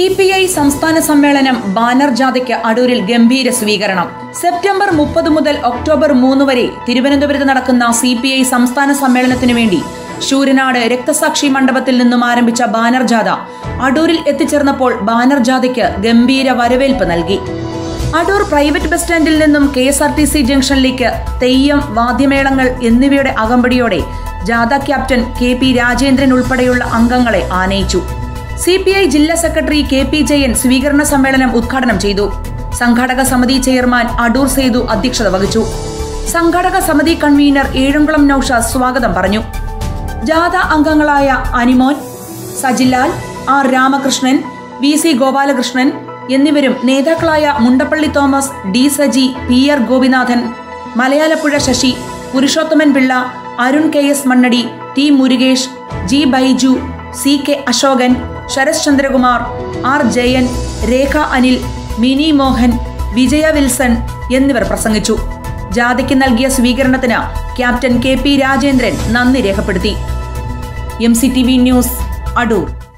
P I സംസ്ഥാന സമ്മേളനം banner ജാഥയ്ക്ക് അടൂരിൽ ഗംഭീര സ്വീകരണം സെപ്റ്റംബർ മുപ്പത് മുതൽ ഒക്ടോബർ മൂന്ന് വരെ തിരുവനന്തപുരത്ത് നടക്കുന്ന സി പി ഐ സംസ്ഥാന സമ്മേളനത്തിനു വേണ്ടി ശൂരനാട് രക്തസാക്ഷി മണ്ഡപത്തിൽ നിന്നും ആരംഭിച്ച ബാനർ ജാഥ അടൂരിൽ എത്തിച്ചേർന്നപ്പോൾ ബാനർ ജാഥയ്ക്ക് ഗംഭീര വരവേൽപ്പ് നൽകി അടൂർ പ്രൈവറ്റ് ബസ് സ്റ്റാൻഡിൽ നിന്നും K S R T C ജംഗ്ഷനിലേക്ക് തെയ്യം വാദ്യമേളങ്ങൾ എന്നിവയുടെ അകമ്പടിയോടെ ജാഥ ക്യാപ്റ്റൻ കെ പി രാജേന്ദ്രൻ ഉൾപ്പെടെയുള്ള അംഗങ്ങളെ ആനയിച്ചു സി പി ഐ ജില്ലാ സെക്രട്ടറി കെ പി ജയൻ സ്വീകരണ സമ്മേളനം ഉദ്ഘാടനം ചെയ്തു സംഘാടക സമിതി ചെയർമാൻ അടൂർ സേതു അധ്യക്ഷത വഹിച്ചു സംഘാടക സമിതി കൺവീനർ ഏഴംകുളം നൌഷാദ് സ്വാഗതം പറഞ്ഞു ജാഥ അംഗങ്ങളായ Animon Sajilal R Ramakrishnan V C Gopalakrishnan എന്നിവരും നേതാക്കളായ Mundappally Thomas D Saji P R Gopinathan Malayalappuzha Sasi Purushothaman Pillai Arun K S Mannadi T Murukesh G Baiju C K Ashokan Sarath Chandrakumar R Jayan Rekha Anil Mini Mohan Vijaya Wilson എന്നിവർ പ്രസംഗിച്ചു ജാഥയ്ക്ക് നൽകിയ സ്വീകരണത്തിന് ക്യാപ്റ്റൻ കെ പി രാജേന്ദ്രൻ നന്ദി രേഖപ്പെടുത്തി M C T V news Adoor